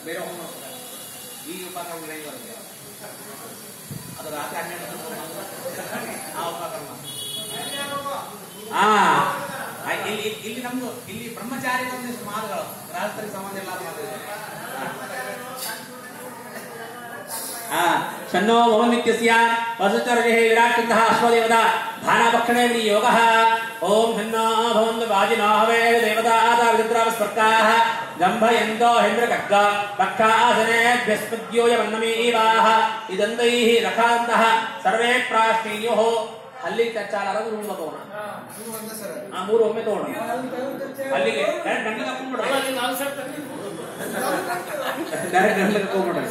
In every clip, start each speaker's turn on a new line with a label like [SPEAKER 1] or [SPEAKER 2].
[SPEAKER 1] ಬೇರೆ ಒಬ್ಬನು ಈ ಉಪಕರಣ ಇರೋದಿಲ್ಲ ಅದು ರಾತ್ರಿ ಹನ್ನೆರಡು ಗಂಟೆಗೆ ಬಂದು ಆ ಉಪಕರಣ ಆ ಆ, ಇಲ್ಲಿ ಇಲ್ಲಿ ನಮ್ದು ಇಲ್ಲಿ ಬ್ರಹ್ಮಚಾರಿ ಒಂದಿಷ್ಟು ಮಾತುಗಳು ಗೃಹಸ್ಥರಿಗೆ ಸಂಬಂಧ ಇಲ್ಲದ ಮಾತುಗಳು ಆ ಶನ್ನೋ ಭವನ್ನಿತ್ಯಸ್ಯ ವಸುಚರ್ಯೇ ವಿರಾಟ್ಕಂತಹ ಅಶ್ವದೇವದ ಭಾನಾಭಕ್ಷಣೆ ವಿನಿಯೋಗಃ ಓಂ ಶನ್ನೋ ಭವಂತು ವಾಜಿನೋ ಹವೇ ದೇವದಾದ ವಿರುದ್ರಾವ ಸ್ಪರ್ಕಾಃ ಗಂಭಯಂತೋ ಹೆಂದ್ರಕಗ್ಗ ಪಕ್ಷಾಸನೇಭ್ಯಸ್ಪದ್ಯೋಯ ವನ್ನಮೀವಾಹ ಇದಂತೈಃ ರಥಾಂತಃ ಸರ್ವೇ ಪ್ರಾಶ್ನೀಯೋಃ ಅಲ್ಲಿ ಚಾಲಾರ ರೂಮ್ ತಗೋಣ ಆ ಮೂರು ಒಮ್ಮೆ ತಗೋಣ ಅಲ್ಲಿಗೆ ಡೈರೆಕ್ಟ್ ಗಂಟಲು ಹಾಕೊಂಡ್ಬಿಡ್ರಿ ಡೈರೆಕ್ಟ್ ಗಂಟಲು ಹಾಕೊಂಡ್ಬಿಡ್ರಿ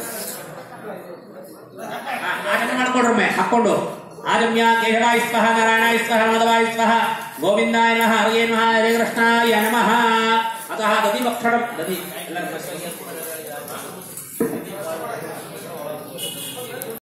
[SPEAKER 1] ಆಚರಣೆ ಮಾಡ್ಕೊಡ್ರೊಮ್ಮೆ ಹಾಕೊಂಡು ಆಗಮ್ಯ ಕೇಶವಾಯ ಸ್ವಹ ನಾರಾಯಣಾಯ ಸ್ವಹ ಮಾಧವಾಯ ಸ್ವಹ ಗೋವಿಂದಾಯ ನಮಃ ಹರಯೇ ನಮಃ ಹರೇ ಕೃಷ್ಣಾಯ ನಮಃ ಅತಃ ದಧಿ ಭಕ್ಷಣಂ ದಧಿ ಎಲ್ಲರೂ